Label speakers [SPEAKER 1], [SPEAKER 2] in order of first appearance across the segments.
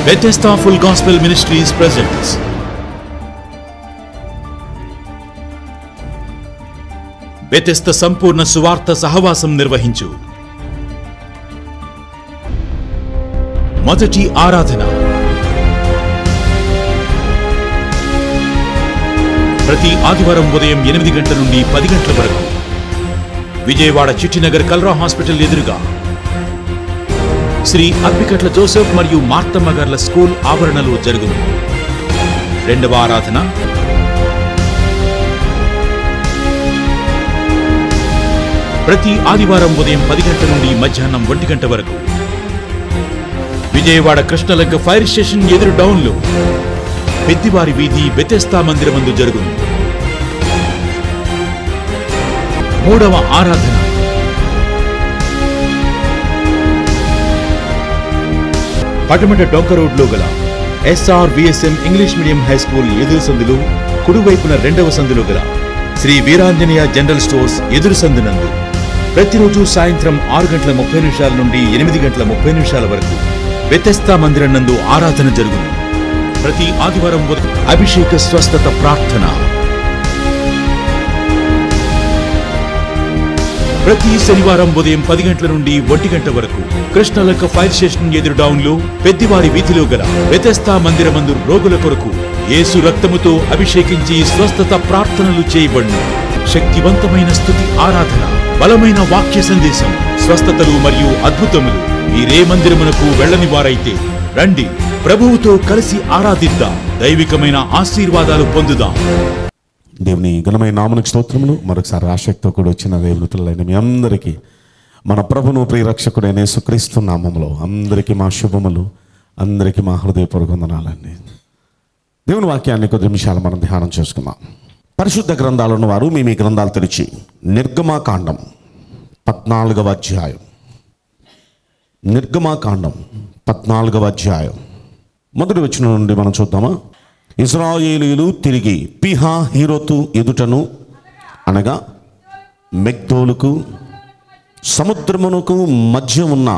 [SPEAKER 1] Bethesda Full Gospel Ministries presents Bethesda సంపూర్ణ సువార్త సహవాసం నిర్వహించు మొదటి ఆరాధన ప్రతి ఆదివారం ఉదయం ఎనిమిది గంటల నుండి పది గంటల వరకు విజయవాడ చిట్టినగర్ కల్రా హాస్పిటల్ ఎదురుగా శ్రీ అప్పికట్ల జోసెఫ్ మరియు మార్తమ్మ గార్ల స్కూల్ ఆవరణలో జరుగును రెండవ ఆరాధన ప్రతి ఆదివారం ఉదయం పది గంటల నుండి మధ్యాహ్నం ఒంటి గంట వరకు విజయవాడ కృష్ణలంక ఫైర్ స్టేషన్ ఎదురు డౌన్లో పెద్దివారి వీధి బెతెస్తా మందిరమందు జరుగును మూడవ ఆరాధన పటమట డొంక రోడ్లో గల SR VSM English medium high school ఎదురు సందులు కుడివైపున రెండవ సందులో గల శ్రీ వీరాంజనేయ జనరల్ స్టోర్స్ ఎదురు సందునందు ప్రతిరోజు సాయంత్రం ఆరు గంటల ముప్పై నిమిషాల నుండి ఎనిమిది గంటల ముప్పై నిమిషాల వరకు వ్యతస్థా మందిరం నందు ఆరాధన జరుగును ప్రతి ఆదివారం ఉదయం అభిషేక స్వస్థత ప్రార్థన ప్రతి శనివారం ఉదయం పది గంటల నుండి ఒంటి గంట వరకు కృష్ణలక్క ఫైర్ స్టేషన్ ఎదురు డౌన్ లో పెద్దివారి వీధిలో గల వ్యతస్థా మందిరమందు రోగుల కొరకు యేసు రక్తముతో అభిషేకించి స్వస్థత ప్రార్థనలు చేయబడును శక్తివంతమైన స్థుతి ఆరాధన బలమైన వాక్య సందేశం స్వస్థతలు మరియు అద్భుతములు మీరే మందిరమునకు వెళ్ళని వారైతే రండి ప్రభువుతో కలిసి ఆరాధిద్దాం దైవికమైన ఆశీర్వాదాలు పొందుదాం
[SPEAKER 2] దేవుని ఘనమైన నామనికి స్తోత్రములు మరొకసారి ఆసక్తితో కూడా వచ్చిన దేవుతులైన మీ అందరికీ మన ప్రభును ప్రియరక్షకుడైన యేసుక్రీస్తు నామములో అందరికీ మా శుభములు అందరికీ మా హృదయపూర్వక వందనాలండి దేవుని వాక్యాన్ని కొద్ది నిమిషాలు మనం ధ్యానం చేసుకుందాం పరిశుద్ధ గ్రంథాలను వారు మీ మీ గ్రంథాలు తెరిచి నిర్గమాకాండం పద్నాలుగవ అధ్యాయం నిర్గమాకాండం పద్నాలుగవ అధ్యాయం మొదటి వచ్చిన నుండి మనం చూద్దామా ఇజ్రాయేలీలు తిరిగి పిహా హీరోతు ఎదుటను అనగా మెగ్దోలుకు సముద్రమునకు మధ్య ఉన్న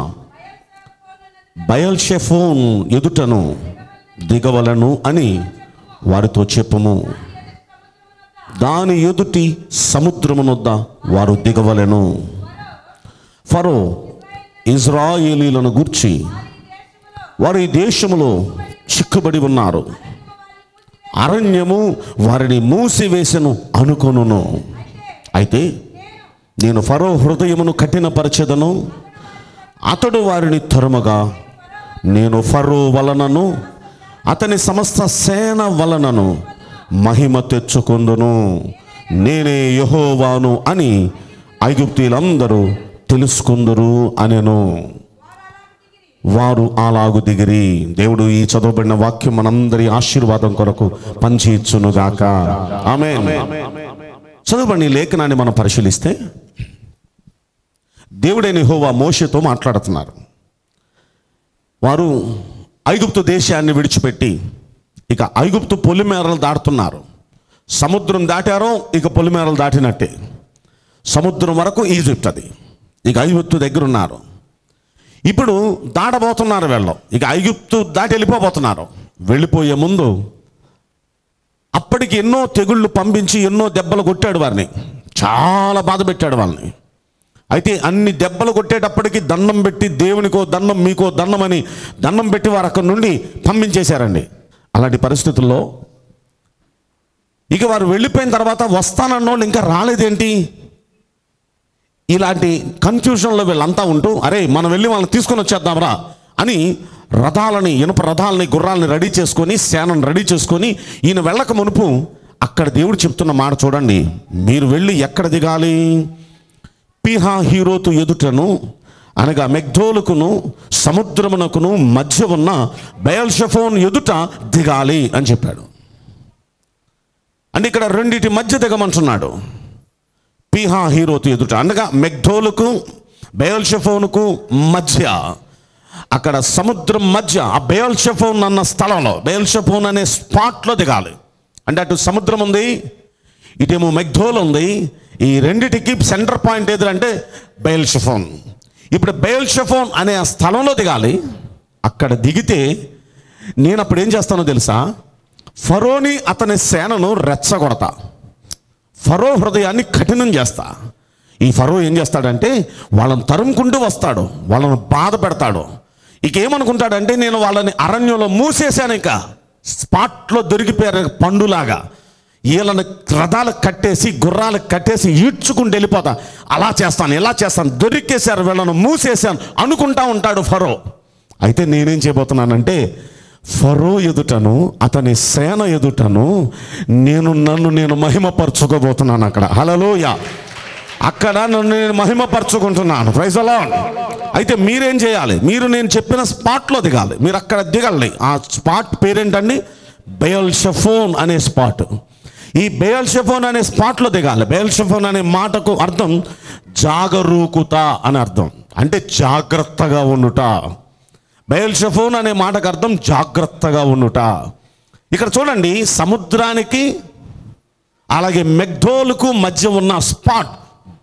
[SPEAKER 2] బయల్షెఫోన్ ఎదుటను దిగవలను అని వారితో చెప్పుము దాని ఎదుటి సముద్రమునొద్ద వారు దిగవలెను ఫరో ఇజ్రాయేలీలను గూర్చి వారు ఈ దేశములో చిక్కుబడి ఉన్నారు అరణ్యము వారిని మూసివేసెను అనుకొనును అయితే నేను ఫరో హృదయమును కఠినపరచెదను అతడు వారిని తరుమగా నేను ఫరో వలనను అతని సమస్త సేన వలనను మహిమ తెచ్చుకుందును నేనే యహోవాను అని ఐగుప్తీలందరూ తెలుసుకుందరు అనెను వారు అలాగు దిగిరి దేవుడు ఈ చదవబడిన వాక్యం మనందరి ఆశీర్వాదం కొరకు పంచి ఇచ్చునుగాక ఆమె చదవబడిన ఈ లేఖనాన్ని మనం పరిశీలిస్తే దేవుడైన హోవా మోషతో మాట్లాడుతున్నారు వారు ఐగుప్తు దేశాన్ని విడిచిపెట్టి ఇక ఐగుప్తు పొలిమేరలు దాటుతున్నారు సముద్రం దాటారో ఇక పొలిమేరలు దాటినట్టే సముద్రం వరకు ఈజిప్ట్ అది ఇక ఐగుప్తు దగ్గర ఉన్నారు ఇప్పుడు దాటబోతున్నారు వీళ్ళు ఇక ఐగుప్తు దాటి వెళ్ళిపోబోతున్నారు వెళ్ళిపోయే ముందు అప్పటికి ఎన్నో తెగుళ్ళు పంపించి ఎన్నో దెబ్బలు కొట్టాడు వారిని చాలా బాధ పెట్టాడు వాళ్ళని అయితే అన్ని దెబ్బలు కొట్టేటప్పటికి దండం పెట్టి దేవునికో దండం మీకో దండం అని దండం పెట్టి వారు అక్కడి నుండి పంపించేశారండి అలాంటి పరిస్థితుల్లో ఇక వారు వెళ్ళిపోయిన తర్వాత వస్తానన్నోళ్ళు ఇంకా రాలేదేంటి ఇలాంటి కన్ఫ్యూజన్లో వీళ్ళంతా ఉంటూ అరే మనం వెళ్ళి వాళ్ళని తీసుకొని వచ్చేద్దాంరా అని రథాలని ఇనుప రథాలని గుర్రాలని రెడీ చేసుకొని సేనను రెడీ చేసుకొని ఈయన వెళ్ళక మునుపు అక్కడ దేవుడు చెప్తున్న మాట చూడండి మీరు వెళ్ళి ఎక్కడ దిగాలి పిహా హీరోతు ఎదుటను అనగా మెగ్ధోలుకును సముద్రమునకును మధ్య ఉన్న బయల్షఫోన్ ఎదుట దిగాలి అని చెప్పాడు అంటే ఇక్కడ రెండిటి మధ్య దిగమంటున్నాడు పిహా హీరోతు ఎదుట అనగా మెగ్ధోలుకు బయల్షఫోనుకు మధ్య అక్కడ సముద్రం మధ్య ఆ బయల్షఫోన్ అన్న స్థలంలో బయల్షఫోన్ అనే స్పాట్లో దిగాలి అంటే అటు సముద్రం ఉంది ఇటేమో మెగ్ధోల్ ఉంది ఈ రెండిటికి సెంటర్ పాయింట్ ఏదంటే బయల్షఫోన్ ఇప్పుడు బయల్షఫోన్ అనే ఆ స్థలంలో దిగాలి అక్కడ దిగితే నేను అప్పుడు ఏం చేస్తానో తెలుసా ఫరోని అతని సేనను రెచ్చగొడతా ఫరో హృదయాన్ని కఠినం చేస్తా ఈ ఫరో ఏం చేస్తాడంటే వాళ్ళని తరుముకుంటూ వస్తాడు వాళ్ళని బాధ పెడతాడు ఇక ఏమనుకుంటాడంటే నేను వాళ్ళని అరణ్యంలో మూసేశాను ఇక స్పాట్లో దొరికిపోయారు పండులాగా వీళ్ళని రథాలకు కట్టేసి గుర్రాలకు కట్టేసి ఈడ్చుకుంటూ వెళ్ళిపోతా అలా చేస్తాను ఇలా చేస్తాను దొరికేశారు వీళ్ళను మూసేశాను అనుకుంటా ఉంటాడు ఫరో అయితే నేనేం చేయబోతున్నానంటే ఫరో ఎదుటను అతని సేన ఎదుటను నేను నన్ను నేను మహిమపరచుకోబోతున్నాను అక్కడ హలలోయ అక్కడ నన్ను నేను మహిమపరచుకుంటున్నాను ప్రైజ్ అలా అయితే మీరేం చేయాలి మీరు నేను చెప్పిన స్పాట్లో దిగాలి మీరు అక్కడ దిగాలి ఆ స్పాట్ పేరేంటండి బయల్ షఫోన్ అనే స్పాట్ ఈ బేయల్ షఫోన్ అనే స్పాట్లో దిగాలి బేయల్ షఫోన్ అనే మాటకు అర్థం జాగరూకుత అని అర్థం అంటే జాగ్రత్తగా ఉండుట బయల్ షఫోన్ అనే మాటకు అర్థం జాగ్రత్తగా ఉండుట ఇక్కడ చూడండి సముద్రానికి అలాగే మెగ్ధోలుకు మధ్య ఉన్న స్పాట్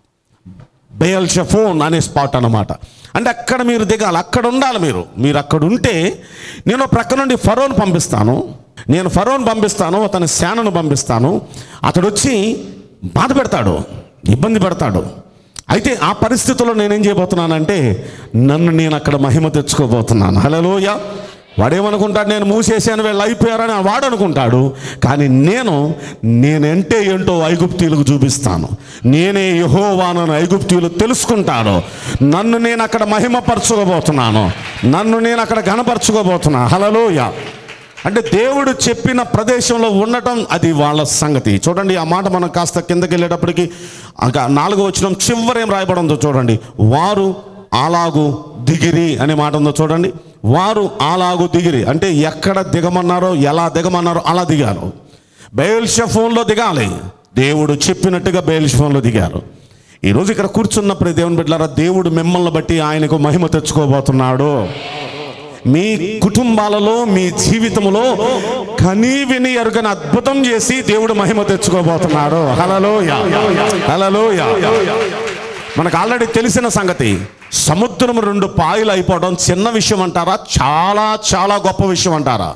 [SPEAKER 2] బయల్ షఫోన్ అనే స్పాట్ అన్నమాట అంటే అక్కడ మీరు దిగాలి అక్కడ ఉండాలి మీరు మీరు అక్కడ ఉంటే నేను ప్రక్క నుండి ఫరోన్ పంపిస్తాను నేను ఫరోన్ పంపిస్తాను అతని సేనను పంపిస్తాను అతడు వచ్చి బాధ పెడతాడు ఇబ్బంది పెడతాడు అయితే ఆ పరిస్థితుల్లో నేనేం చేయబోతున్నానంటే నన్ను నేను అక్కడ మహిమ తెచ్చుకోబోతున్నాను హలోయ వాడేమనుకుంటాడు నేను మూసేసాను వీళ్ళు అయిపోయారని వాడు అనుకుంటాడు కానీ నేను నేనంటే ఏంటో ఐగుప్తీయులకు చూపిస్తాను నేనే యహోవానని ఐగుప్తీయులు తెలుసుకుంటాను నన్ను నేను అక్కడ మహిమపరచుకోబోతున్నాను నన్ను నేను అక్కడ గణపరచుకోబోతున్నా హలలోయ అంటే దేవుడు చెప్పిన ప్రదేశంలో ఉండటం అది వాళ్ళ సంగతి చూడండి ఆ మాట మనం కాస్త కిందకి వెళ్ళేటప్పటికి ఇంకా నాలుగో వచ్చిన చివరి ఏం రాయబడంతో చూడండి వారు అలాగు దిగిరి అనే మాట ఉందో చూడండి వారు అలాగు దిగిరి అంటే ఎక్కడ దిగమన్నారో ఎలా దిగమన్నారో అలా దిగారు బయల్షఫోన్లో దిగాలి దేవుడు చెప్పినట్టుగా బయల్షఫోన్లో దిగారు ఈరోజు ఇక్కడ కూర్చున్నప్పుడు దేవుని బిడ్డలారా దేవుడు మిమ్మల్ని బట్టి ఆయనకు మహిమ తెచ్చుకోబోతున్నాడు మీ కుటుంబాలలో మీ జీవితంలో కనీ విని ఎరుగని అద్భుతం చేసి దేవుడు మహిమ తెచ్చుకోబోతున్నాడు హలలోయ హలలోయ మనకు ఆల్రెడీ తెలిసిన సంగతి సముద్రం రెండు పాయలు అయిపోవడం చిన్న విషయం అంటారా చాలా చాలా గొప్ప విషయం అంటారా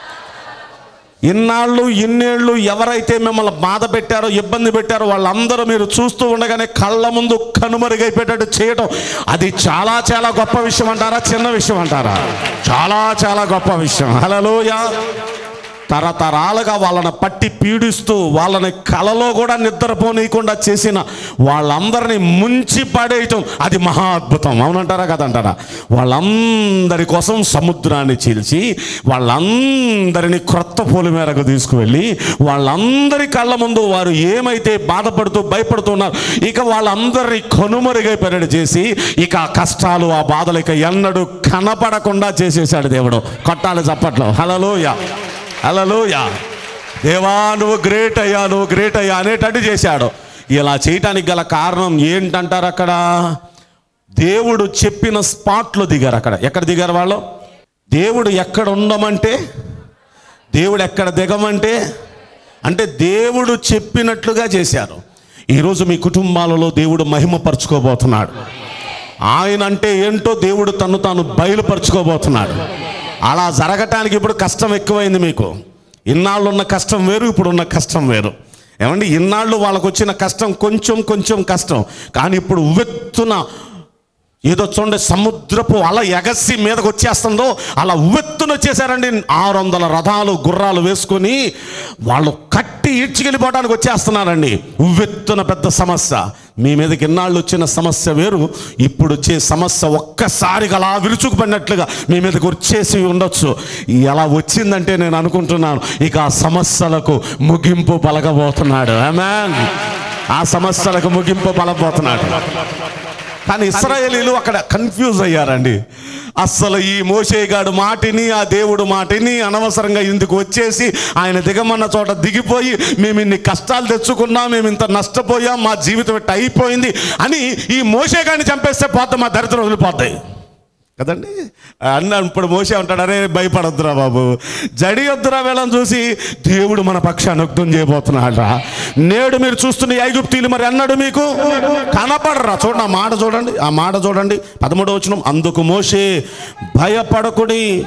[SPEAKER 2] ఇన్నాళ్ళు ఇన్నేళ్ళు ఎవరైతే మిమ్మల్ని బాధ పెట్టారో ఇబ్బంది పెట్టారో వాళ్ళందరూ మీరు చూస్తూ ఉండగానే కళ్ళ ముందు కనుమరుగైపోయేటట్టు చేయటం అది చాలా చాలా గొప్ప విషయం అంటారా చిన్న విషయం అంటారా చాలా చాలా గొప్ప విషయం హలోయ తరతరాలుగా వాళ్ళని పట్టి పీడిస్తూ వాళ్ళని కలలో కూడా నిద్రపోనీయకుండా చేసిన వాళ్ళందరినీ ముంచి పడేయటం అది మహా అద్భుతం అవునంటారా కదంటారా వాళ్ళందరి కోసం సముద్రాన్ని చీల్చి వాళ్ళందరినీ క్రొత్త పోలి మేరకు తీసుకువెళ్ళి వాళ్ళందరి కళ్ళ ముందు వారు ఏమైతే బాధపడుతూ భయపడుతున్నారు ఇక వాళ్ళందరినీ కనుమరుగైపోయినట్టు చేసి ఇక ఆ కష్టాలు ఆ బాధలు ఇక ఎన్నడూ కనపడకుండా చేసేసాడు దేవుడు కొట్టాలి చప్పట్లో హలలోయ హలలోయ దేవా నువ్వు గ్రేట్ అయ్యా నువ్వు గ్రేట్ అయ్యా అనేటట్టు చేశాడు ఇలా చేయటానికి గల కారణం ఏంటంటారు అక్కడ దేవుడు చెప్పిన స్పాట్లో దిగారు అక్కడ ఎక్కడ దిగారు వాళ్ళు దేవుడు ఎక్కడ ఉండమంటే దేవుడు ఎక్కడ దిగమంటే అంటే దేవుడు చెప్పినట్లుగా చేశారు ఈరోజు మీ కుటుంబాలలో దేవుడు మహిమపరచుకోబోతున్నాడు ఆయన అంటే ఏంటో దేవుడు తను తాను బయలుపరచుకోబోతున్నాడు అలా జరగటానికి ఇప్పుడు కష్టం ఎక్కువైంది మీకు ఇన్నాళ్ళు ఉన్న కష్టం వేరు ఇప్పుడు ఉన్న కష్టం వేరు ఏమండి ఇన్నాళ్ళు వాళ్ళకు వచ్చిన కష్టం కొంచెం కొంచెం కష్టం కానీ ఇప్పుడు ఉవ్వెత్తున ఏదో చూడండి సముద్రపు అల ఎగసి మీదకి వచ్చేస్తుందో అలా ఉవ్వెత్తున వచ్చేసారండి ఆరు వందల రథాలు గుర్రాలు వేసుకొని వాళ్ళు కట్టి ఈడ్చికెళ్ళిపోవడానికి వచ్చేస్తున్నారండి ఉవ్వెత్తున పెద్ద సమస్య మీ మీదకి ఇన్నాళ్ళు వచ్చిన సమస్య వేరు ఇప్పుడు వచ్చే సమస్య ఒక్కసారిగా అలా విరుచుకుపడినట్లుగా మీ మీదకి వచ్చేసి ఉండొచ్చు ఎలా వచ్చిందంటే నేను అనుకుంటున్నాను ఇక ఆ సమస్యలకు ముగింపు పలకబోతున్నాడు ఆమెన్ ఆ సమస్యలకు ముగింపు పలబోతున్నాడు కానీ ఇస్రాయేలీలు అక్కడ కన్ఫ్యూజ్ అయ్యారండి అస్సలు ఈ మోషేగాడు మాటిని ఆ దేవుడు మాటిని అనవసరంగా ఇందుకు వచ్చేసి ఆయన దిగమన్న చోట దిగిపోయి మేము ఇన్ని కష్టాలు తెచ్చుకున్నాం మేము ఇంత నష్టపోయాం మా జీవితం ఇట్ట అయిపోయింది అని ఈ మోషేగాడిని చంపేస్తే పోతే మా దరిద్రం వదిలిపోతాయి కదండి అన్న ఇప్పుడు మోసే ఉంటాడు అరే భయపడొద్దురా బాబు జడియొద్దురా వీళ్ళని చూసి దేవుడు మన పక్షాన్ని యుద్ధం చేయబోతున్నాడా నేడు మీరు చూస్తున్న ఈ ఐగుప్తీలు మరి అన్నాడు మీకు కనపడరా చూడండి ఆ మాట చూడండి ఆ మాట చూడండి పదమూడవ వచనం అందుకు మోసే భయపడకుడి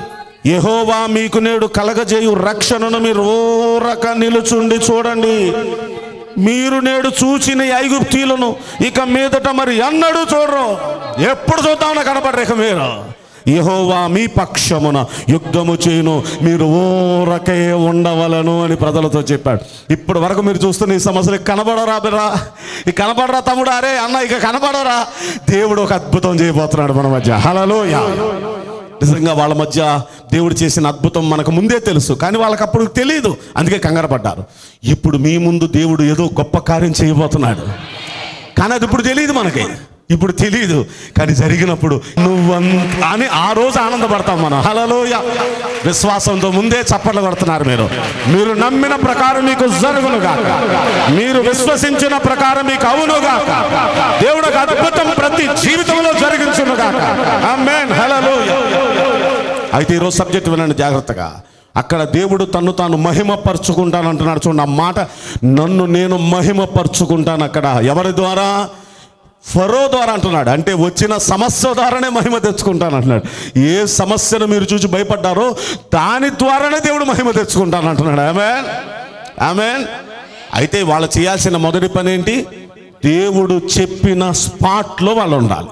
[SPEAKER 2] యెహోవా మీకు నేడు కలగజేయు రక్షణను మీరు ఓరక నిలుచుండి చూడండి మీరు నేడు చూసిన ఈ ఐగుప్తీలను ఇక మీదట మరి ఎన్నడూ చూడరు ఎప్పుడు చూద్దామని కనపడరు ఇక మీరు యెహోవా మీ పక్షమున యుద్ధము చేయును మీరు ఓరకే ఉండవలను అని ప్రజలతో చెప్పాడు ఇప్పుడు వరకు మీరు చూస్తున్న ఈ సమస్యలు కనబడరా బిరా ఈ కనబడరా తమ్ముడు అరే అన్న ఇక కనబడరా దేవుడు ఒక అద్భుతం చేయబోతున్నాడు మన మధ్య హలలోయ నిజంగా వాళ్ళ మధ్య దేవుడు చేసిన అద్భుతం మనకు ముందే తెలుసు కానీ వాళ్ళకి అప్పుడు తెలియదు అందుకే కంగారు పడ్డారు ఇప్పుడు మీ ముందు దేవుడు ఏదో గొప్ప కార్యం చేయబోతున్నాడు కానీ అది ఇప్పుడు తెలియదు మనకి ఇప్పుడు తెలియదు కానీ జరిగినప్పుడు నువ్వంత అని ఆ రోజు ఆనందపడతాం మనం హలలోయ విశ్వాసంతో ముందే చప్పట్లు కొడుతున్నారు మీరు మీరు నమ్మిన ప్రకారం మీకు జరుగునుగా మీరు విశ్వసించిన ప్రకారం మీకు అవునుగా దేవుడు ఒక అద్భుతం ప్రతి జీవితంలో జరిగించునుగా ఆమేన్ హల్లెలూయా అయితే ఈరోజు సబ్జెక్ట్ వినండి జాగ్రత్తగా అక్కడ దేవుడు తన్ను తాను మహిమపరుచుకుంటాను అంటున్నాడు చూడండి ఆ మాట నన్ను నేను మహిమపరుచుకుంటాను అక్కడ ఎవరి ద్వారా ఫరో ద్వారా అంటున్నాడు అంటే వచ్చిన సమస్య ద్వారానే మహిమ తెచ్చుకుంటాను అంటున్నాడు ఏ సమస్యను మీరు చూసి భయపడ్డారో దాని ద్వారానే దేవుడు మహిమ తెచ్చుకుంటాను అంటున్నాడు ఆమెన్ ఆమెన్ అయితే వాళ్ళు చేయాల్సిన మొదటి పని ఏంటి దేవుడు చెప్పిన స్పాట్లో వాళ్ళు ఉండాలి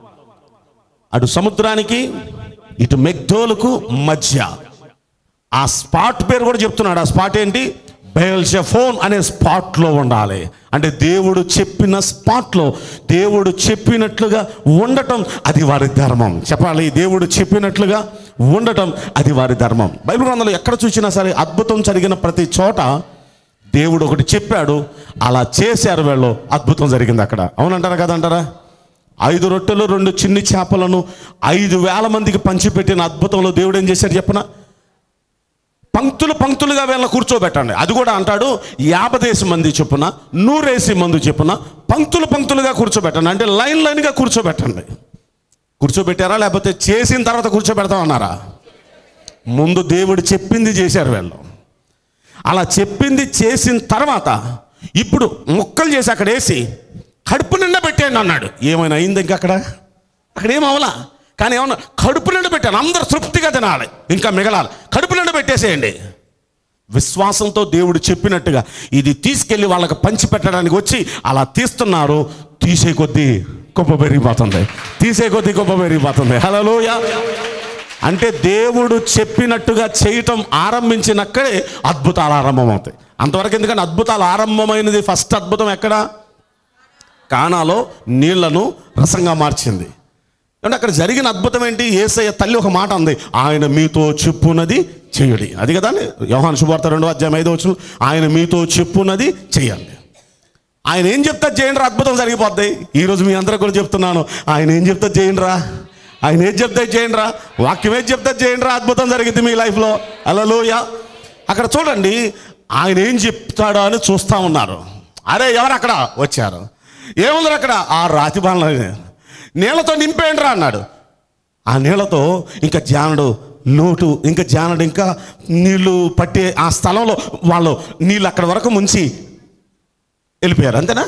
[SPEAKER 2] అటు సముద్రానికి ఇటు మెగ్దోలుకు మధ్య ఆ స్పాట్ పేరు కూడా చెప్తున్నాడు ఆ స్పాట్ ఏంటి బయల్షెఫోన్ అనే స్పాట్లో ఉండాలి అంటే దేవుడు చెప్పిన స్పాట్లో దేవుడు చెప్పినట్లుగా ఉండటం అది వారి ధర్మం చెప్పాలి దేవుడు చెప్పినట్లుగా ఉండటం అది వారి ధర్మం బైబిల్ గ్రంథంలో ఎక్కడ చూసినా సరే అద్భుతం జరిగిన ప్రతి చోట దేవుడు ఒకటి చెప్పాడు అలా చేశారు వీళ్ళు అద్భుతం జరిగింది అక్కడ అవునంటారా కదంటారా ఐదు రొట్టెలు రెండు చిన్ని చేపలను ఐదు వేల మందికి పంచిపెట్టిన అద్భుతంలో దేవుడు ఏం చేశాడు చెప్పనా పంక్తులు పంక్తులుగా వీళ్ళని కూర్చోబెట్టండి అది కూడా అంటాడు యాభదేసి మంది చొప్పున నూరేసి మంది చొప్పున పంక్తులు పంక్తులుగా కూర్చోబెట్టండి అంటే లైన్ లైన్గా కూర్చోబెట్టండి కూర్చోబెట్టారా లేకపోతే చేసిన తర్వాత కూర్చోబెడతామన్నారా ముందు దేవుడు చెప్పింది చేశారు వీళ్ళు అలా చెప్పింది చేసిన తర్వాత ఇప్పుడు ముక్కలు చేసి అక్కడ వేసి కడుపు నిండా పెట్టేయండి అన్నాడు ఏమైనా అయింది ఇంకా అక్కడ అక్కడ ఏం అవలా కానీ ఏమన్నా కడుపు నిండా పెట్టాను అందరు తృప్తిగా తినాలి ఇంకా మిగలాలి కడుపు నిండా పెట్టేసేయండి విశ్వాసంతో దేవుడు చెప్పినట్టుగా ఇది తీసుకెళ్ళి వాళ్ళకి పంచి పెట్టడానికి వచ్చి అలా తీస్తున్నారు తీసే కొద్దీ గొప్ప పెరిగిపోతుంది తీసే కొద్దీ గొప్ప పెరిగిపోతుంది హలోయ అంటే దేవుడు చెప్పినట్టుగా చేయటం ఆరంభించినక్కడే అద్భుతాలు ఆరంభమవుతాయి అంతవరకు ఎందుకంటే అద్భుతాలు ఆరంభమైనది ఫస్ట్ అద్భుతం ఎక్కడ కానాలో నీళ్లను రసంగా మార్చింది అంటే అక్కడ జరిగిన అద్భుతం ఏంటి ఏసయ్య తల్లి ఒక మాట అంది ఆయన మీతో చెప్పున్నది చేయుడి అది కదా యోహాను శుభార్త రెండో అధ్యాయం ఐదో వచ్చిన ఆయన మీతో చెప్పున్నది చేయండి ఆయన ఏం చెప్తా చేయండి రా అద్భుతం జరిగిపోద్ది ఈరోజు మీ అందరూ కూడా చెప్తున్నాను ఆయన ఏం చెప్తా చేయండి రా ఆయన ఏం చెప్తా చేయండి రా వాక్యం ఏం చెప్తా చేయండి రా అద్భుతం జరిగింది మీ లైఫ్లో అలలోయ అక్కడ చూడండి ఆయన ఏం చెప్తాడో అని చూస్తా ఉన్నారు అరే ఎవరు అక్కడ వచ్చారు ఏముంది అక్కడ ఆ రాతి బాణలు నీళ్ళతో నింపేయండి రా అన్నాడు ఆ నీళ్ళతో ఇంకా జానడు లోటు ఇంకా జానడు ఇంకా నీళ్లు పట్టే ఆ స్థలంలో వాళ్ళు నీళ్ళు అక్కడ వరకు ముంచి వెళ్ళిపోయారు అంతేనా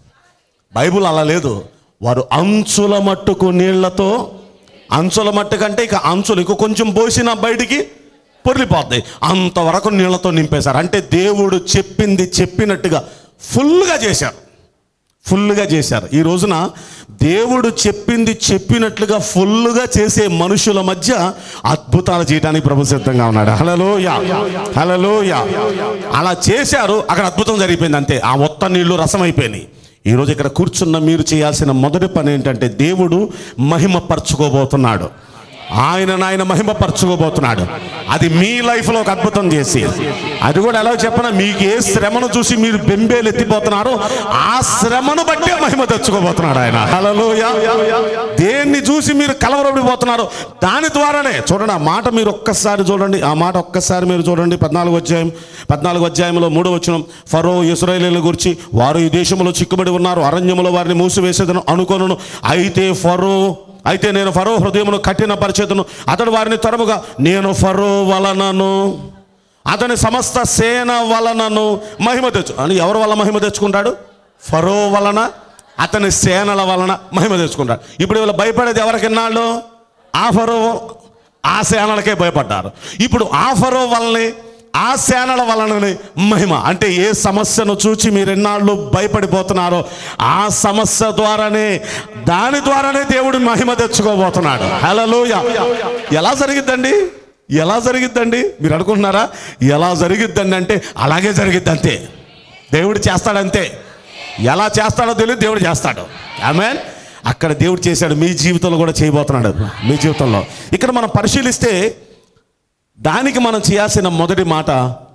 [SPEAKER 2] బైబుల్ అలా లేదు వారు అంచుల మట్టుకు నీళ్లతో అంచుల మట్టు కంటే ఇక అంచులు ఇంకో కొంచెం పోసిన బయటికి పొర్లిపోతాయి అంతవరకు నీళ్లతో నింపేశారు అంటే దేవుడు చెప్పింది చెప్పినట్టుగా ఫుల్గా చేశారు ఫుల్గా చేశారు ఈ రోజున దేవుడు చెప్పింది చెప్పినట్లుగా ఫుల్గా చేసే మనుషుల మధ్య అద్భుతాలు చేయడానికి ప్రభు సిద్ధంగా ఉన్నాడు హలలోయ హలలోయ అలా చేశారు అక్కడ అద్భుతం జరిగిపోయింది అంతే ఆ మొత్తం నీళ్లు రసం అయిపోయినాయి ఈరోజు ఇక్కడ కూర్చున్న మీరు చేయాల్సిన మొదటి పని ఏంటంటే దేవుడు మహిమపరచుకోబోతున్నాడు ఆయన నాయన మహిమపరచుకోబోతున్నాడు అది మీ లైఫ్లో ఒక అద్భుతం చేసి అది కూడా ఎలా చెప్పిన మీకు ఏ శ్రమను చూసి మీరు బెంబేలు ఎత్తిపోతున్నారో ఆ శ్రమను బట్టే మహిమ తెచ్చుకోబోతున్నాడు ఆయన హల్లెలూయా దేన్ని చూసి మీరు కలవరపడిపోతున్నారో దాని ద్వారానే చూడండి ఆ మాట మీరు ఒక్కసారి చూడండి ఆ మాట ఒక్కసారి మీరు చూడండి పద్నాలుగు అధ్యాయం పద్నాలుగు అధ్యాయంలో మూడో వచ్చిన ఫరో ఇస్రాయేలీల గురించి వారు ఈ దేశంలో చిక్కుబడి ఉన్నారు అరణ్యములో వారిని మూసివేసేదను అనుకొనును అయితే ఫరో అయితే నేను ఫరో హృదయమును కఠిన పరిచేతను అతడు వారిని త్వరముగా నేను ఫరో వలనను అతని సమస్త సేన వలనను మహిమ తెచ్చు అని ఎవరి వల్ల మహిమ తెచ్చుకుంటాడు ఫరో వలన అతని సేనల వలన మహిమ తెచ్చుకుంటాడు ఇప్పుడు వీళ్ళు భయపడేది ఎవరికి ఇన్నాళ్ళు ఆ ఫరో ఆ సేనలకే భయపడ్డారు ఇప్పుడు ఆ ఫరో వల్లనే ఆ సేనల వలననే మహిమ అంటే ఏ సమస్యను చూచి మీరు ఎన్నాళ్ళు భయపడిపోతున్నారో ఆ సమస్య ద్వారానే దాని ద్వారానే దేవుడు మహిమ తెచ్చుకోబోతున్నాడు హలోయ ఎలా జరిగిద్దండి ఎలా జరిగిద్దండి మీరు అనుకుంటున్నారా ఎలా జరిగిద్దండి అంటే అలాగే జరిగిద్ది అంతే దేవుడు చేస్తాడంతే ఎలా చేస్తాడో తెలియదు దేవుడు చేస్తాడు ఆమె అక్కడ దేవుడు చేశాడు మీ జీవితంలో కూడా చేయబోతున్నాడు మీ జీవితంలో ఇక్కడ మనం పరిశీలిస్తే దానికి మనం చేయాల్సిన మొదటి మాట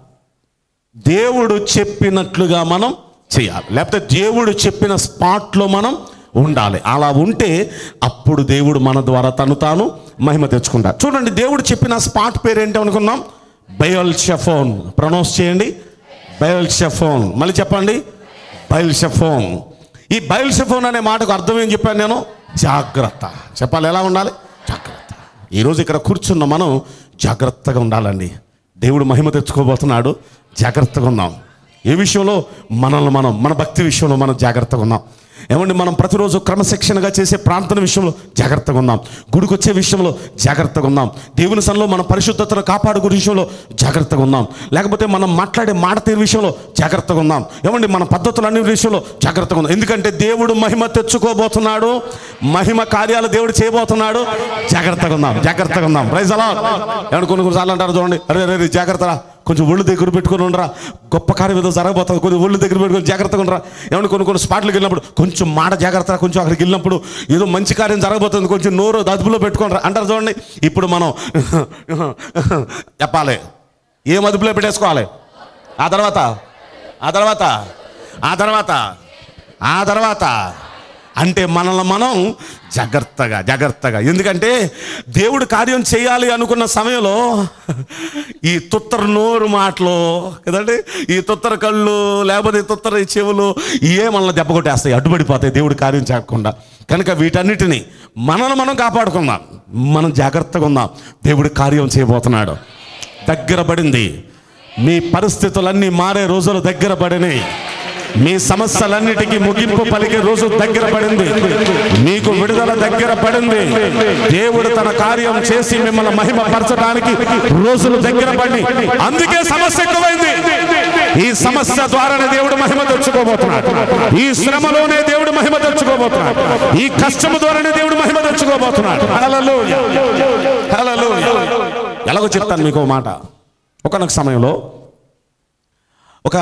[SPEAKER 2] దేవుడు చెప్పినట్లుగా మనం చేయాలి లేకపోతే దేవుడు చెప్పిన స్పాట్లో మనం ఉండాలి అలా ఉంటే అప్పుడు దేవుడు మన ద్వారా తను తాను మహిమ తెచ్చుకుంటాడు చూడండి దేవుడు చెప్పిన స్పాట్ పేరు ఏంటి అనుకున్నాం బయల్ షెఫోన్ ప్రొనౌన్స్ చేయండి బయల్ షెఫోన్ మళ్ళీ చెప్పండి బయల్ షెఫోన్ ఈ బయల్ షెఫోన్ అనే మాటకు అర్థం ఏం చెప్పాను నేను జాగ్రత్త చెప్పాలి ఎలా ఉండాలి జాగ్రత్త ఈరోజు ఇక్కడ కూర్చున్న మనం జాగ్రత్తగా ఉండాలండి దేవుడు మహిమ తెచ్చుకోబోతున్నాడు జాగ్రత్తగా ఉందాం ఏ విషయంలో మనల్ని మనం మన భక్తి విషయంలో మనం జాగ్రత్తగా ఉన్నాం ఏమండి మనం ప్రతిరోజు క్రమశిక్షణగా చేసే ప్రార్థన విషయంలో జాగ్రత్తగా ఉందాం గుడికి వచ్చే విషయంలో జాగ్రత్తగా ఉందాం దేవుని సన్నిలో మన పరిశుద్ధతను కాపాడు విషయంలో జాగ్రత్తగా ఉందాం లేకపోతే మనం మాట్లాడే మాట తీరు విషయంలో జాగ్రత్తగా ఉందాం ఏమండి మన పద్ధతులు అన్ని విషయంలో జాగ్రత్తగా ఉందాం ఎందుకంటే దేవుడు మహిమ తెచ్చుకోబోతున్నాడు మహిమ కార్యాలు దేవుడు చేయబోతున్నాడు జాగ్రత్తగా ఉందాం జాగ్రత్తగా ఉందాం ప్రైజ్ అలా ఏమంటే కొన్ని కొన్నిసార్లు అంటారు చూడండి అరే అరే అరే, జాగ్రత్తరా కొంచెం ఒళ్ళు దగ్గర పెట్టుకొని ఉండరా గొప్ప కార్యం ఏదో జరగబోతుంది కొంచెం ఒళ్ళు దగ్గర పెట్టుకొని జాగ్రత్తగా ఉండరా ఏమన్నా కొన్ని కొన్ని స్పాట్లకు వెళ్ళినప్పుడు కొంచెం మాట జాగ్రత్త కొంచెం అక్కడికి వెళ్ళినప్పుడు ఏదో మంచి కార్యం జరగబోతుంది కొంచెం నోరు అదుపులో పెట్టుకోండి అంటారు చూడండి ఇప్పుడు మనం చెప్పాలి ఏం అదుపులో పెట్టేసుకోవాలి ఆ తర్వాత ఆ తర్వాత ఆ తర్వాత ఆ తర్వాత అంటే మనల్ని మనం జాగ్రత్తగా జాగ్రత్తగా ఎందుకంటే దేవుడు కార్యం చేయాలి అనుకున్న సమయంలో ఈ తుత్తర నోరు మాటలు కదండి ఈ తుత్తర కళ్ళు లేకపోతే ఈ తుత్తర ఈ చెవులు ఏ మనల్ని దెబ్బ కొట్టేస్తాయి అడ్డుపడిపోతాయి దేవుడు కార్యం చేయకుండా కనుక వీటన్నిటిని మనల్ని మనం కాపాడుకుందాం మనం జాగ్రత్తగా ఉందాం దేవుడు కార్యం చేయబోతున్నాడు దగ్గర పడింది మీ పరిస్థితులన్నీ మారే రోజులు దగ్గర పడినాయి మీ సమస్యలన్నిటికీ ముగింపు పలికే రోజు దగ్గర పడింది మీకు విడుదల దగ్గర పడింది దేవుడు తన కార్యం చేసి మిమ్మల్ని మహిమ పరచడానికి రోజులు దగ్గర పడి అందుకే సమస్య ఎక్కువైంది ఈ సమస్య ద్వారానే దేవుడు మహిమ తెచ్చుకోబోతున్నాడు ఈ శ్రమలోనే దేవుడు మహిమ తెచ్చుకోబోతున్నాడు ఈ కష్టము ద్వారానే దేవుడు మహిమ తెచ్చుకోబోతున్నాడు హల్లెలూయా. హల్లెలూయా. ఎలాగో చెప్తాను మీకు ఒక మాట ఒకనొక సమయంలో ఒక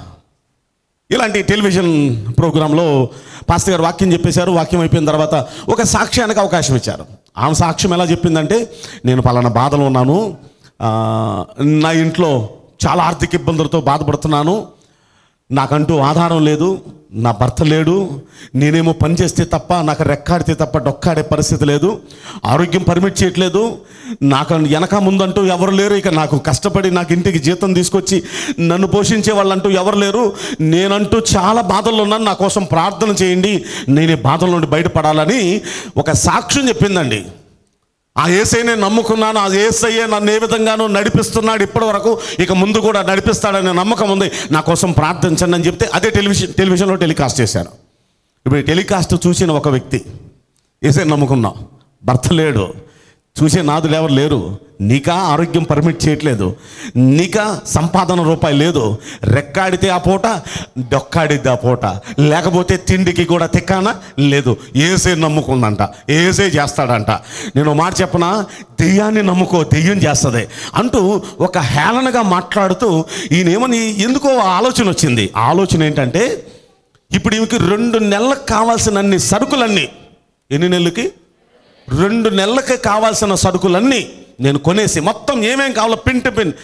[SPEAKER 2] ఇలాంటి టెలివిజన్ ప్రోగ్రాంలో పాస్టర్ గారు వాక్యం చెప్పేశారు వాక్యం అయిపోయిన తర్వాత ఒక సాక్ష్యానికి అవకాశం ఇచ్చారు ఆమె సాక్ష్యం ఎలా చెప్పిందంటే నేను పలానా బాధలో ఉన్నాను ఆ, నా ఇంట్లో చాలా ఆర్థిక ఇబ్బందులతో బాధపడుతున్నాను నాకంటూ ఆధారం లేదు నా భర్త లేడు నేనేమో పని చేస్తే తప్ప నాకు రెక్కాడితే తప్ప డొక్కాడే పరిస్థితి లేదు ఆరోగ్యం పర్మిట్ చేయట్లేదు నాకు వెనక ముందంటూ ఎవరు లేరు ఇక నాకు కష్టపడి నాకు ఇంటికి జీతం తీసుకొచ్చి నన్ను పోషించే వాళ్ళంటూ ఎవరు లేరు నేనంటూ చాలా బాధల్లో ఉన్నాను నా కోసం ప్రార్థన చేయండి నేను ఈ బాధల నుండి బయటపడాలని ఒక సాక్ష్యం చెప్పిందండి ఆ ఏసైనే నమ్ముకున్నాను ఆ ఏసయ్యే నన్ను ఏ విధంగానూ నడిపిస్తున్నాడు ఇప్పటి వరకు ఇక ముందు కూడా నడిపిస్తాడనే నమ్మకం ఉంది నా కోసం ప్రార్థించండి అని చెప్తే అదే టెలివిజన్ టెలివిజన్లో టెలికాస్ట్ చేశాను ఇప్పుడు ఈ టెలికాస్ట్ చూసిన ఒక వ్యక్తి ఏసై నమ్ముకున్నాం భర్త లేడు చూసే నాదులు ఎవరు లేరు నీకా ఆరోగ్యం పర్మిట్ చేయట్లేదు నీకా సంపాదన రూపాయి లేదు రెక్కాడితే ఆ పూట డొక్కాడిద్ది ఆ పూట లేకపోతే తిండికి కూడా తిక్కానా లేదు ఏసే నమ్ముకుందంట ఏసే చేస్తాడంట నేను ఓ మాట చెప్పనా దెయ్యాన్ని నమ్ముకో దెయ్యం చేస్తుంది అంటూ ఒక హేళనగా మాట్లాడుతూ ఈయనేమని ఎందుకో ఆలోచన వచ్చింది ఆలోచన ఏంటంటే ఇప్పుడు ఈమెకి రెండు నెలలకు కావాల్సిన అన్ని సరుకులన్నీ ఎన్ని నెలలకి రెండు నెలలకి కావాల్సిన సరుకులన్నీ నేను కొనేసి మొత్తం ఏమేం కావాలో పిన్ టు పిన్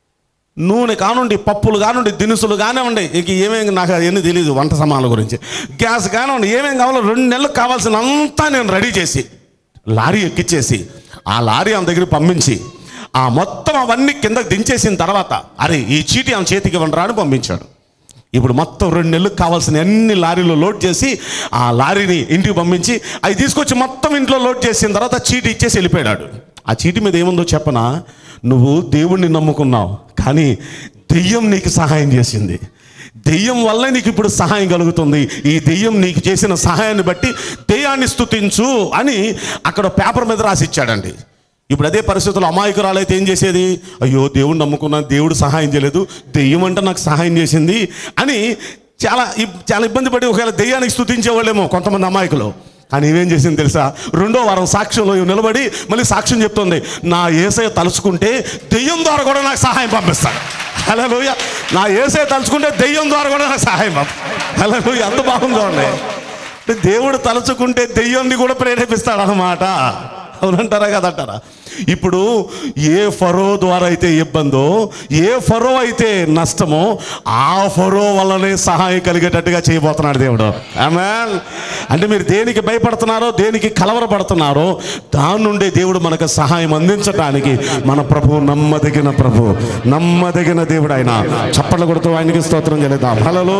[SPEAKER 2] నూనె కానుండి పప్పులు కానుండి దినుసులు కానివ్వండి ఇక ఏమేమి నాకు అవన్నీ తెలియదు వంట సామాన్ల గురించి గ్యాస్ కానివ్వండి ఏమేం కావాలో రెండు నెలలకు కావాల్సిన అంతా నేను రెడీ చేసి లారీ ఎక్కిచ్చేసి ఆ లారీ ఆమె దగ్గర పంపించి ఆ మొత్తం అవన్నీ కిందకి దించేసిన తర్వాత అరే ఈ చీటీ ఆమె చేతికి ఇవ్వండిరా అని పంపించాడు ఇప్పుడు మొత్తం రెండు నెలలకు కావాల్సిన అన్ని లారీలు లోడ్ చేసి ఆ లారీని ఇంటికి పంపించి అవి తీసుకొచ్చి మొత్తం ఇంట్లో లోడ్ చేసిన తర్వాత చీటీ ఇచ్చేసి వెళ్ళిపోయాడు ఆ చీటీ మీద ఏముందో చెప్పనా నువ్వు దేవుణ్ణి నమ్ముకున్నావు కానీ దెయ్యం నీకు సహాయం చేసింది దెయ్యం వల్ల నీకు ఇప్పుడు సహాయం కలుగుతుంది ఈ దెయ్యం నీకు చేసిన సహాయాన్ని బట్టి దెయ్యాన్ని స్తుతించు అని అక్కడ పేపర్ మీద రాసి ఇచ్చాడండి ఇప్పుడు అదే పరిస్థితుల్లో అమాయకురాలు అయితే ఏం చేసేది అయ్యో దేవుడు నమ్ముకున్నాను దేవుడు సహాయం చేయలేదు దెయ్యం అంటే నాకు సహాయం చేసింది అని చాలా ఇబ్- చాలా ఇబ్బంది పడి ఒకవేళ దెయ్యానికి స్థుతించేవాళ్ళేమో కొంతమంది అమాయకులు కానీ ఏమేం చేసింది తెలుసా రెండో వారం సాక్ష్యంలో ఈమె నిలబడి మళ్ళీ సాక్ష్యం చెప్తుంది నా ఏసయ తలుచుకుంటే దెయ్యం ద్వారా కూడా నాకు సహాయం పంపిస్తాడు హలో నా ఏసయ తలుచుకుంటే దెయ్యం ద్వారా కూడా నాకు సహాయం పంప హలో ఎంత బాగుందో అండి అంటే దేవుడు తలుచుకుంటే దెయ్యాన్ని కూడా ప్రేరేపిస్తాడు అన్నమాట అవునంటారా కదంటారా ఇప్పుడు ఏ ఫరో ద్వారా అయితే ఇబ్బందో ఏ ఫరో అయితే నష్టమో ఆ ఫరో వల్లనే సహాయం కలిగేటట్టుగా చేయబోతున్నాడు దేవుడు ఆమె అంటే మీరు దేనికి భయపడుతున్నారో దేనికి కలవరపడుతున్నారో దాని నుండే దేవుడు మనకు సహాయం అందించడానికి మన ప్రభు నమ్మదగిన ప్రభు నమ్మదగిన దేవుడు ఆయన చప్పట్లు కొడుతూ ఆయనకి స్తోత్రం చెల్లిద్దాం హలో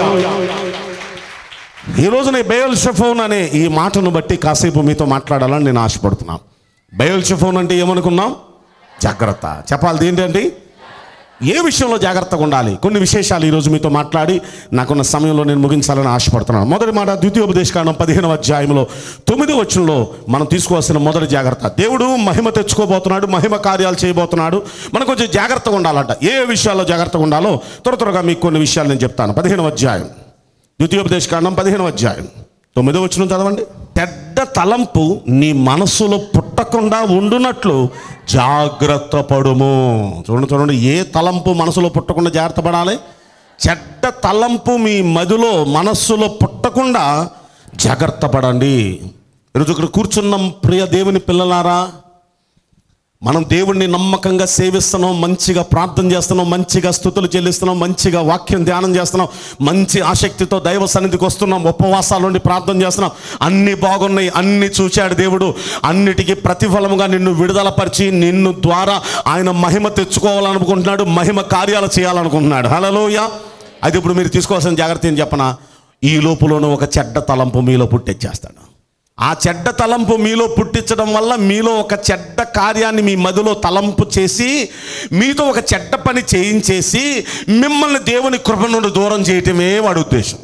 [SPEAKER 2] ఈ రోజున ఈ బయల్ షఫోన్ అనే ఈ మాటను బట్టి కాసేపు మీతో మాట్లాడాలని నేను ఆశపడుతున్నాను బయల్ షఫోన్ అంటే ఏమనుకున్నాం జాగ్రత్త చెప్పాలి ఏంటండి ఏ విషయంలో జాగ్రత్తగా ఉండాలి కొన్ని విశేషాలు ఈరోజు మీతో మాట్లాడి నాకున్న సమయంలో నేను ముగించాలని ఆశపడుతున్నాను మొదటి మాట ద్వితీయోపదేశకాండం పదిహేనవ అధ్యాయంలో తొమ్మిది వచనంలో మనం తీసుకోవాల్సిన మొదటి జాగ్రత్త దేవుడు మహిమ తెచ్చుకోబోతున్నాడు మహిమ కార్యాలు చేయబోతున్నాడు మనం కొంచెం జాగ్రత్తగా ఉండాలంట ఏ విషయాల్లో జాగ్రత్తగా ఉండాలో త్వర త్వరగా మీకు కొన్ని విషయాలు నేను చెప్తాను పదిహేనవ అధ్యాయం ద్వితీయోపదేశకాండం పదిహేనవ అధ్యాయం తొమ్మిదో వచ్చిన చదవండి చెడ్డ తలంపు నీ మనస్సులో పుట్టకుండా ఉండునట్లు జాగ్రత్త పడుము చూడండి చూడండి ఏ తలంపు మనసులో పుట్టకుండా జాగ్రత్త పడాలి చెడ్డ తలంపు మీ మదిలో మనస్సులో పుట్టకుండా జాగ్రత్త పడండి ఈరోజు ఇక్కడ కూర్చున్నాం ప్రియ దేవుని పిల్లలారా మనం దేవుణ్ణి నమ్మకంగా సేవిస్తున్నాం మంచిగా ప్రార్థన చేస్తున్నాం మంచిగా స్థుతులు చెల్లిస్తున్నాం మంచిగా వాక్యం ధ్యానం చేస్తున్నాం మంచి ఆసక్తితో దైవ సన్నిధికి వస్తున్నాం ఉపవాసాల నుండి ప్రార్థన చేస్తున్నాం అన్ని బాగున్నాయి అన్ని చూశాడు దేవుడు అన్నిటికీ ప్రతిఫలముగా నిన్ను విడుదలపరిచి నిన్ను ద్వారా ఆయన మహిమ తెచ్చుకోవాలనుకుంటున్నాడు మహిమ కార్యాలు చేయాలనుకుంటున్నాడు హలోయ అది ఇప్పుడు మీరు తీసుకోవాల్సిన జాగ్రత్త ఏం చెప్పనా ఈ లోపులోనూ ఒక చెడ్డ తలంపు మీలో పుట్టెచ్చేస్తాడు ఆ చెడ్డ తలంపు మీలో పుట్టించడం వల్ల మీలో ఒక చెడ్డ కార్యాన్ని మీ మదిలో తలంపు చేసి మీతో ఒక చెడ్డ పని చేయించేసి మిమ్మల్ని దేవుని కృప నుండి దూరం చేయటమే వాడి ఉద్దేశం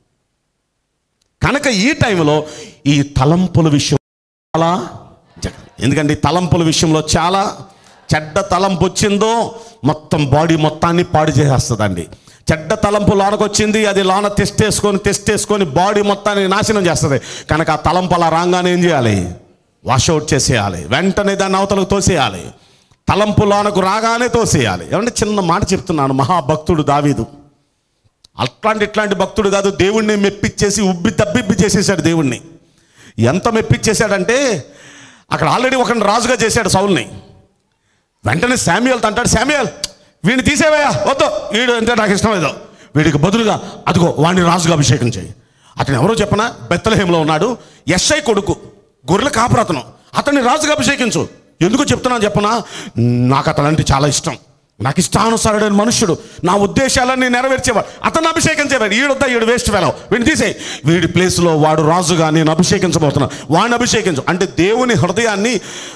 [SPEAKER 2] కనుక ఈ టైంలో ఈ తలంపుల విషయం చాలా జాగ్రత్త. ఎందుకంటే ఈ తలంపుల విషయంలో చాలా చెడ్డ తలంపు వచ్చిందో మొత్తం బాడీ మొత్తాన్ని పాడు చేసేస్తుందండి చెడ్డ తలంపు లోనకొచ్చింది అది లోన తెస్టేసుకొని తెస్టేసుకొని బాడీ మొత్తాన్ని నాశనం చేస్తుంది కనుక ఆ తలంపు అలా రాగానే ఏం చేయాలి వాషౌట్ చేసేయాలి వెంటనే దాన్ని అవతలకు తోసేయాలి తలంపు లోనకు రాగానే తోసేయాలి ఏమంటే చిన్న మాట చెప్తున్నాను మహాభక్తుడు దావీదు అట్లాంటి ఇట్లాంటి భక్తుడు కాదు దేవుణ్ణి మెప్పిచ్చేసి ఉబ్బి తబ్బిబ్బి చేసేసాడు దేవుణ్ణి ఎంత మెప్పిచ్చేసాడంటే అక్కడ ఆల్రెడీ ఒకరిని రాజుగా చేశాడు సౌల్ని వెంటనే శామ్యుయల్ అంటాడు శామ్యుయల్ వీడిని తీసేవయ్యా వద్దు వీడు అంటే నాకు ఇష్టం ఏదో వీడికి బదులుగా అదిగో వాడిని రాజుగా అభిషేకం చేయి అతను ఎవరో చెప్పనా బెత్తలహేంలో ఉన్నాడు ఎస్ఐ కొడుకు గొర్రెల కాపురతను అతన్ని రాజుగా అభిషేకించు ఎందుకు చెప్తున్నాను చెప్పనా నాకు అతను అంటే చాలా ఇష్టం నాకు ఇష్టానుసారుడైన మనుష్యుడు నా ఉద్దేశాలన్నీ నెరవేర్చేవాడు అతను అభిషేకించేవాడు ఈడొద్దా ఈడు వేస్ట్ ఫెలవ్ వీడిని తీసేయి వీడి ప్లేస్లో వాడు రాజుగా నేను అభిషేకించబోతున్నా వాడిని అభిషేకించు అంటే దేవుని హృదయాన్ని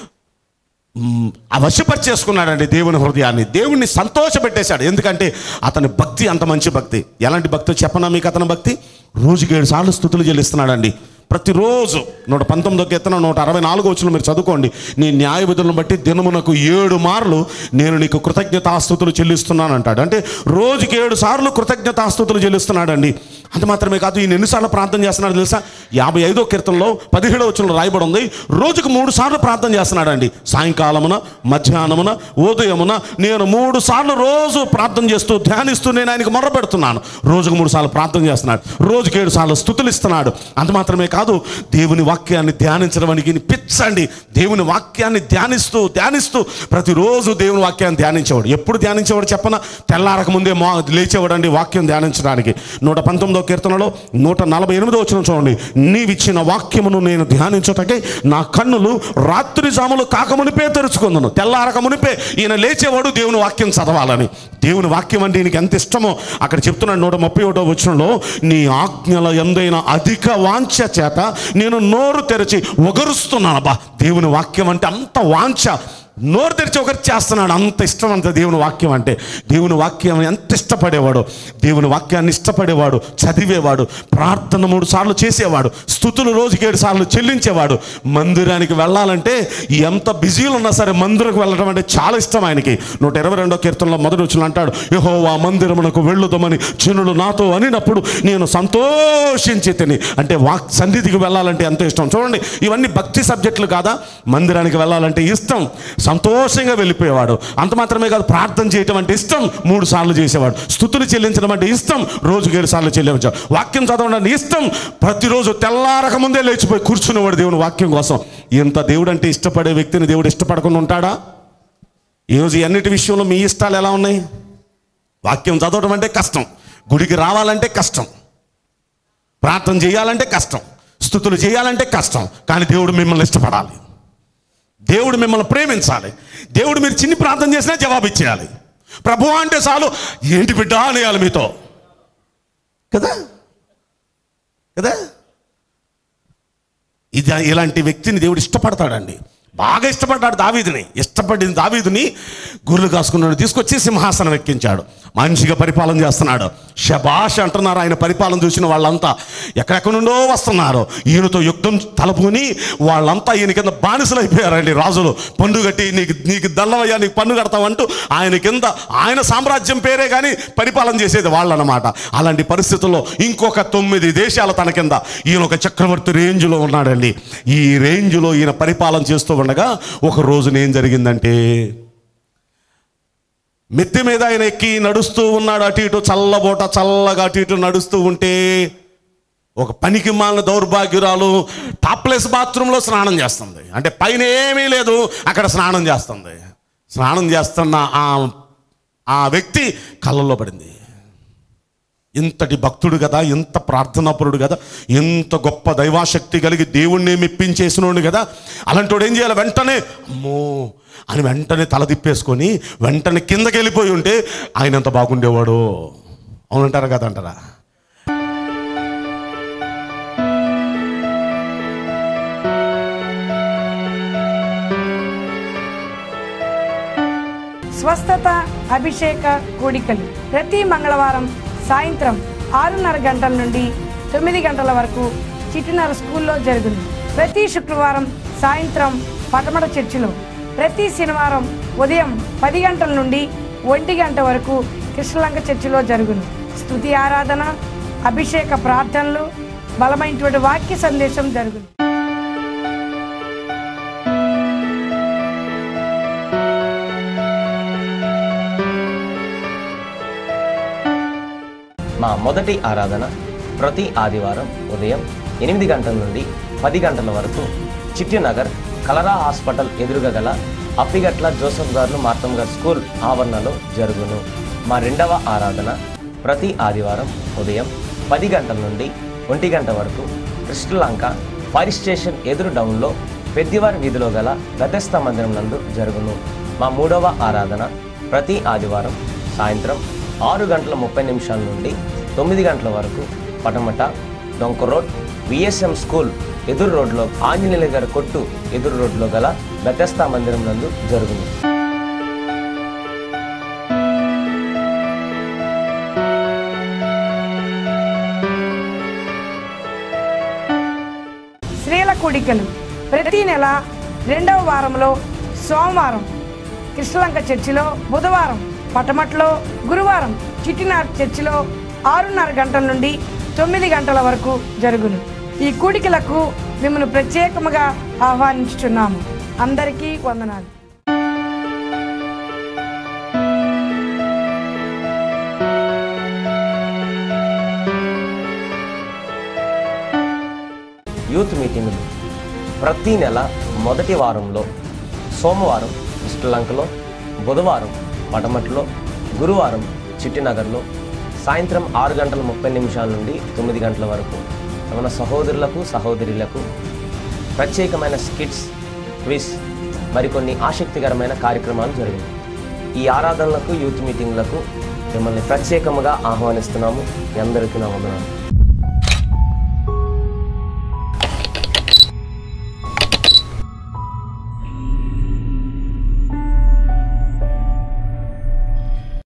[SPEAKER 2] వశపరిచేసుకున్నాడండి దేవుని హృదయాన్ని దేవుణ్ణి సంతోషపెట్టేశాడు ఎందుకంటే అతని భక్తి అంత మంచి భక్తి ఎలాంటి భక్తి చెప్పనా మీకు అతని భక్తి రోజుకి ఏడు సార్లు స్థుతులు చెల్లిస్తున్నాడండి ప్రతిరోజు నూట పంతొమ్మిదో కీర్తన నూట అరవై నాలుగు వచ్చిన మీరు చదువుకోండి నీ న్యాయ విధులను బట్టి దినమునకు ఏడు మార్లు నేను నీకు కృతజ్ఞతాస్తుతులు చెల్లిస్తున్నాను అంటాడు అంటే రోజుకి ఏడు సార్లు కృతజ్ఞతాస్తుతులు చెల్లిస్తున్నాడండి అంత మాత్రమే కాదు ఈయన ఎన్నిసార్లు ప్రార్థన చేస్తున్నాడు తెలుసా యాభై ఐదో కీర్తనలో పదిహేడో వచ్చిన రాయబడి ఉంది రోజుకు మూడు సార్లు ప్రార్థన చేస్తున్నాడండి సాయంకాలమున మధ్యాహ్నమున ఉదయమున నేను మూడు సార్లు రోజు ప్రార్థన చేస్తూ ధ్యానిస్తూ నేను ఆయనకు మొర్ర పెడుతున్నాను రోజుకు మూడు సార్లు ప్రార్థన చేస్తున్నాడు రోజుకి ఏడు సార్లు స్థుతులు ఇస్తున్నాడు అంత మాత్రమే కాదు దేవుని వాక్యాన్ని ధ్యానించడానికి పిచ్చండి దేవుని వాక్యాన్ని ధ్యానిస్తూ ధ్యానిస్తూ ప్రతిరోజు దేవుని వాక్యాన్ని ధ్యానించేవాడు ఎప్పుడు ధ్యానించేవాడు చెప్పన తెల్లారక ముందే మా లేచేవాడు అండి వాక్యం ధ్యానించడానికి నూట పంతొమ్మిదో కీర్తనలో నూట నలభై ఎనిమిదో వచ్చిన చూడండి నీవిచ్చిన వాక్యమును నేను ధ్యానించుటకై నా కన్నులు రాత్రి జాములు కాకమునిపే తెరుచుకుందను తెల్లారక మునిపే ఈయన లేచేవాడు దేవుని వాక్యం చదవాలని దేవుని వాక్యం అంటే ఈయనకి ఎంత ఇష్టమో అక్కడ చెప్తున్నాడు నూట ముప్పై ఒకటో వచ్చినలో నీ ఆజ్ఞల ఎందైన అధిక వాంఛ చేత నేను నోరు తెరిచి ఒగరుస్తున్నాను బా దేవుని వాక్యం అంటే అంత వాంఛ నోరు తెరిచి ఒకరు చేస్తున్నాడు అంత ఇష్టం అంత దేవుని వాక్యం అంటే దేవుని వాక్యం ఎంత ఇష్టపడేవాడు దేవుని వాక్యాన్ని ఇష్టపడేవాడు చదివేవాడు ప్రార్థన మూడు సార్లు చేసేవాడు స్థుతులు రోజుకి ఏడు సార్లు చెల్లించేవాడు మందిరానికి వెళ్ళాలంటే ఎంత బిజీలు ఉన్నా సరే మందిరకు వెళ్ళడం అంటే చాలా ఇష్టం ఆయనకి నూట ఇరవై రెండో కీర్తనలో మొదటి వచ్చిన అంటాడు యహో ఆ మందిరమునకు వెళ్ళుదామని జనులు నాతో అనినప్పుడు నేను సంతోషించి తిని అంటే వాక్ సన్నిధికి వెళ్ళాలంటే ఎంతో ఇష్టం చూడండి ఇవన్నీ భక్తి సబ్జెక్టులు కాదా మందిరానికి వెళ్ళాలంటే ఇష్టం సంతోషంగా వెళ్ళిపోయేవాడు అంత మాత్రమే కాదు ప్రార్థన చేయటం అంటే ఇష్టం మూడు సార్లు చేసేవాడు స్థుతులు చెల్లించడం అంటే ఇష్టం రోజుకి ఏడు సార్లు చెల్లించాడు వాక్యం చదవడం అంటే ఇష్టం ప్రతిరోజు తెల్లారక ముందే లేచిపోయి కూర్చునేవాడు దేవుని వాక్యం కోసం ఇంత దేవుడు అంటే ఇష్టపడే వ్యక్తిని దేవుడు ఇష్టపడకుండా ఉంటాడా ఈరోజు ఈ అన్నిటి విషయంలో మీ ఇష్టాలు ఎలా ఉన్నాయి వాక్యం చదవడం అంటే కష్టం గుడికి రావాలంటే కష్టం ప్రార్థన చేయాలంటే కష్టం స్థుతులు చేయాలంటే కష్టం కానీ దేవుడు మిమ్మల్ని ఇష్టపడాలి దేవుడు మిమ్మల్ని ప్రేమించాలి దేవుడు మీరు చిన్ని ప్రార్థన చేసినా జవాబు ఇచ్చేయాలి ప్రభు అంటే చాలు ఏంటి బిడ్డ అనేయాలి మీతో కదా కదా ఇది ఇలాంటి వ్యక్తిని దేవుడు ఇష్టపడతాడండి బాగా ఇష్టపడ్డాడు దావీదుని ఇష్టపడిన దావీదుని గుర్రెలు కాసుకున్నాడు తీసుకొచ్చి సింహాసనం ఎక్కించాడు మంచిగా పరిపాలన చేస్తున్నాడు శబాష్ అంటున్నారు ఆయన పరిపాలన చూసిన వాళ్ళంతా ఎక్కడెక్కడ నుండో వస్తున్నారు ఈయనతో యుద్ధం తలపుని వాళ్ళంతా ఈయన కింద బానిసలు అయిపోయారండి రాజులు పన్ను కట్టి నీకు నీకు దల్లవయ్యా నీకు పన్ను కడతామంటూ ఆయన కింద ఆయన సామ్రాజ్యం పేరే కానీ పరిపాలన చేసేది వాళ్ళనమాట అలాంటి పరిస్థితుల్లో ఇంకొక తొమ్మిది దేశాలు తన కింద ఈయన ఒక చక్రవర్తి రేంజ్లో ఉన్నాడండి ఈ రేంజ్లో ఈయన పరిపాలన చేస్తూ ఉండగా ఒక రోజున ఏం జరిగిందంటే మెత్తి మీద ఆయన ఎక్కి నడుస్తూ ఉన్నాడు అటు ఇటు చల్లబోట చల్లగా అటు ఇటు నడుస్తూ ఉంటే ఒక పనికి మాలిన దౌర్భాగ్యురాలు టాప్లెస్ బాత్రూంలో స్నానం చేస్తుంది అంటే పైన ఏమీ లేదు అక్కడ స్నానం చేస్తుంది స్నానం చేస్తున్న ఆ ఆ వ్యక్తి కళ్ళల్లో పడింది ఇంతటి భక్తుడు కదా ఇంత ప్రార్థనాపరుడు కదా ఎంత గొప్ప దైవాశక్తి కలిగి దేవుణ్ణి మెప్పించేసినోడు కదా అలాంటి ఏం చేయాలి వెంటనే అమ్మో అని వెంటనే తల తిప్పేసుకొని వెంటనే కిందకి వెళ్ళిపోయి ఉంటే ఆయన ఎంత బాగుండేవాడు అవునంటారా కదా అంటారా
[SPEAKER 3] స్వస్థత అభిషేక కూడికలు ప్రతి మంగళవారం సాయంత్రం ఆరున్నర గంటల నుండి తొమ్మిది గంటల వరకు చిటినర స్కూల్లో జరుగును ప్రతి శుక్రవారం సాయంత్రం పటమట చర్చిలో ప్రతి శనివారం ఉదయం పది గంటల నుండి ఒంటి గంట వరకు కృష్ణలంక చర్చిలో జరుగును స్తుతి ఆరాధన అభిషేక ప్రార్థనలు బలమైనటువంటి వాక్య సందేశం జరుగును
[SPEAKER 4] మా మొదటి ఆరాధన ప్రతి ఆదివారం ఉదయం ఎనిమిది గంటల నుండి పది గంటల వరకు చిట్టినగర్ కలరా హాస్పిటల్ ఎదురుగా గల అప్పిగట్ల జోసఫ్ గారు మార్తం గారు స్కూల్ ఆవరణలో జరుగును మా రెండవ ఆరాధన ప్రతి ఆదివారం ఉదయం పది గంటల నుండి ఒంటి గంట వరకు కృష్ణలంక ఫైర్ స్టేషన్ ఎదురు డౌన్లో పెద్దివారి వీధిలో గల గతస్థ మందిరం నందు జరుగును మా మూడవ ఆరాధన ప్రతి ఆదివారం సాయంత్రం ఆరు గంటల ముప్పై నిమిషాల నుండి తొమ్మిది గంటల వరకు పటమట డొంక రోడ్ విఎస్ఎం స్కూల్ ఎదురు రోడ్లో ఆంజనేయుల గారి కొట్టు ఎదురు రోడ్లో గల బెతస్తా మందిరం నందు జరుగును
[SPEAKER 3] స్త్రీల కూడికలు ప్రతి నెల రెండవ వారంలో సోమవారం కృష్ణలంక చర్చిలో బుధవారం పటమట్లో గురువారం చిట్టినార్ చర్చిలో ఆరున్నర గంటల నుండి తొమ్మిది గంటల వరకు జరుగును ఈ కూడికలకు మిమ్మల్ని ప్రత్యేకముగా ఆహ్వానించుచున్నాము అందరికీ వందనాలు
[SPEAKER 4] యూత్ మీటింగులు ప్రతి నెల మొదటి వారంలో సోమవారం శ్రీలంకలో బుధవారం పటమట్లో గురువారం చిట్టినగర్లో సాయంత్రం ఆరు గంటల ముప్పై నిమిషాల నుండి తొమ్మిది గంటల వరకు మన సహోదరులకు సహోదరులకు ప్రత్యేకమైన స్కిట్స్ క్విజ్ మరికొన్ని ఆసక్తికరమైన కార్యక్రమాలు జరిగాయి ఈ ఆరాధనలకు యూత్ మీటింగ్లకు మిమ్మల్ని ప్రత్యేకముగా ఆహ్వానిస్తున్నాము మీ అందరికీ నా వందనాలు